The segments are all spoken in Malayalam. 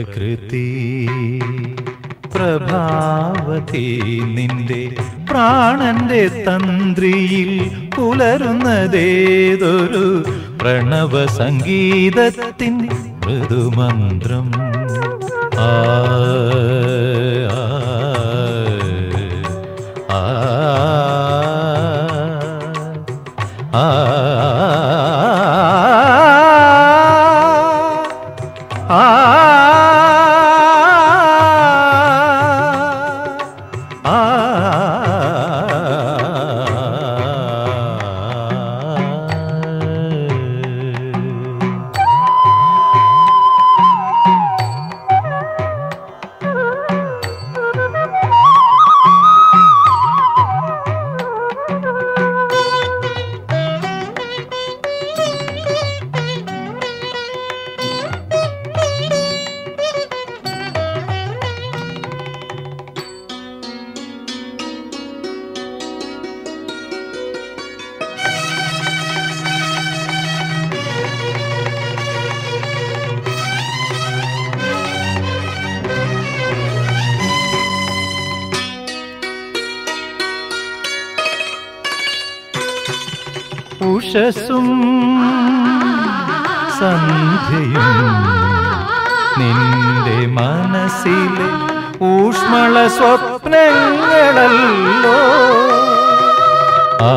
പ്രകൃതി പ്രഭാവതി നിന്റെ പ്രാണന്റെ തന്ത്രിയിൽ പുലരുന്നതേതൊരു പ്രണവ സംഗീതത്തിൻ മൃദുമന്ത്രം ആ ആ, ആ, ആ, ആ, ആ. ഉഷസും സന്ധ്യയും നിന്റെ മനസ്സിലെ ഊഷ്മള സ്വപ്നങ്ങളല്ലോ ആ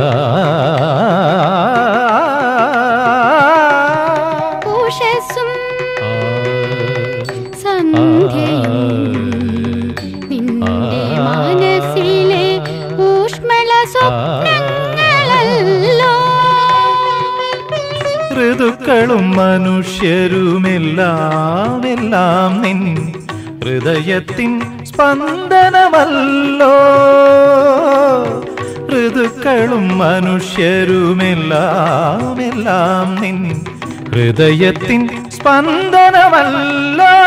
ഉഷസ്സും ആ, സന്ധ്യയും നിന്റെ മനസ്സിലെ ഊഷ്മള സ്വപ്നങ്ങളല്ലോ ഋതുക്കളും മനുഷ്യരുമെല്ലാം എല്ലാം നിൻ ഹൃദയത്തിൻ സ്പന്ദനമല്ലോ ഋതുക്കളും മനുഷ്യരുമെല്ലാം എല്ലാം നിൻ ഹൃദയത്തിൻ സ്പന്ദനമല്ലോ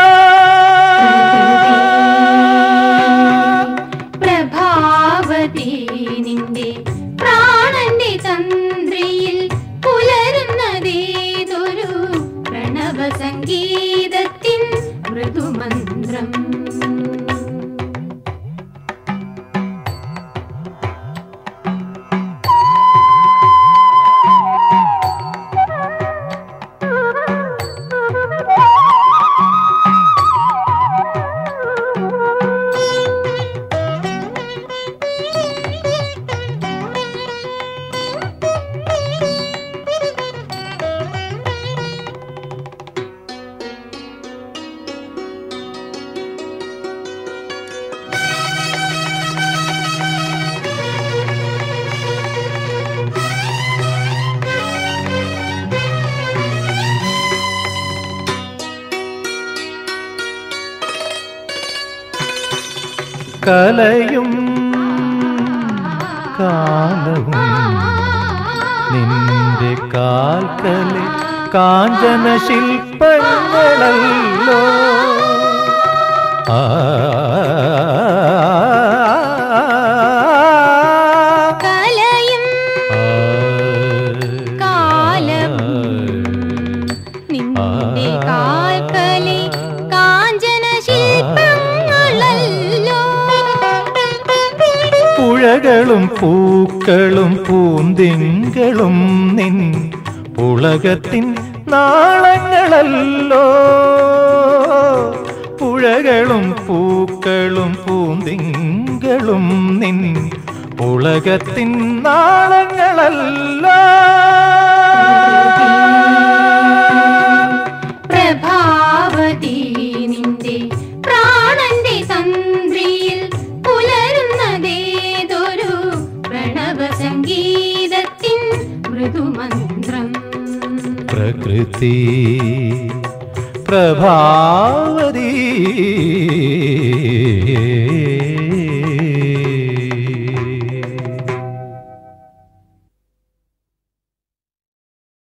പ്രഭാവതി നിന്റെ പ്രാണന്റെ തന്ത്രിയിൽ പുലരുന്നതേതൊരു പ്രണവ സംഗീതത്തിൻ മൃദുമന്ത്രം കലയും കാലവും നിന്റെ കാൽക്കലെ കാഞ്ചന ശില്പങ്ങളല്ലോ ആ കലയും കാലവും നിന്റെ കാൽക്കലെ കാഞ്ചന ശില്പങ്ങളല്ലോ പുഴകളും പൂക്കളും പൂന്തിങ്കളും നിൻ ഉലകത്തിൻ നാളങ്ങളല്ലോ പുഴകളും പൂക്കളും പൂന്തിങ്കളും നിൻ ഉലകത്തിൻ നാളങ്ങളല്ലോ പ്രഭാവതി നിന്റെ പ്രാണന്റെ തന്ത്രിയിൽ പുലരുന്നതേതൊരു പ്രണവ സംഗീതത്തിൻ മൃദുമന്ത്രം പ്രകൃതി പ്രഭാവതി